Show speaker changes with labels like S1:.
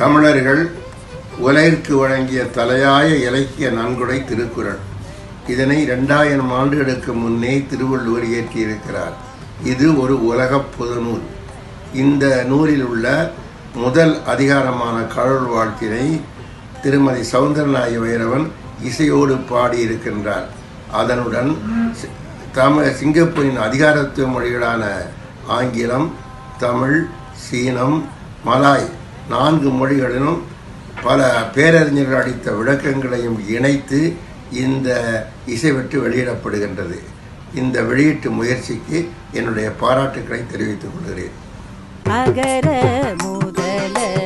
S1: தமிழர்கள் உலகிற்கு வழங்கிய தலையாய இலக்கிய நன்கொடை திருக்குறள் இதனை இரண்டாயிரம் ஆண்டுகளுக்கு முன்னே திருவள்ளுவர் இயற்றியிருக்கிறார் இது ஒரு உலகப் பொதுநூல் இந்த நூலில் உள்ள முதல் அதிகாரமான கடவுள் வாழ்த்தினை திருமதி சௌந்தரநாய வைரவன் இசையோடு பாடியிருக்கின்றார் அதனுடன் சி- தமிழ் சிங்கப்பூரின் அதிகாரத்துவ மொழிகளான ஆங்கிலம் தமிழ் சீனம் மலாய் நான்கு மொழிகளிலும் பல பேரறிஞர்கள் அளித்த விளக்கங்களையும் இணைத்து இந்த இசைவெட்டு வெளியிடப்படுகின்றது இந்த வெளியீட்டு முயற்சிக்கு என்னுடைய பாராட்டுக்களை தெரிவித்துக் கொள்கிறேன்
S2: அகர முதல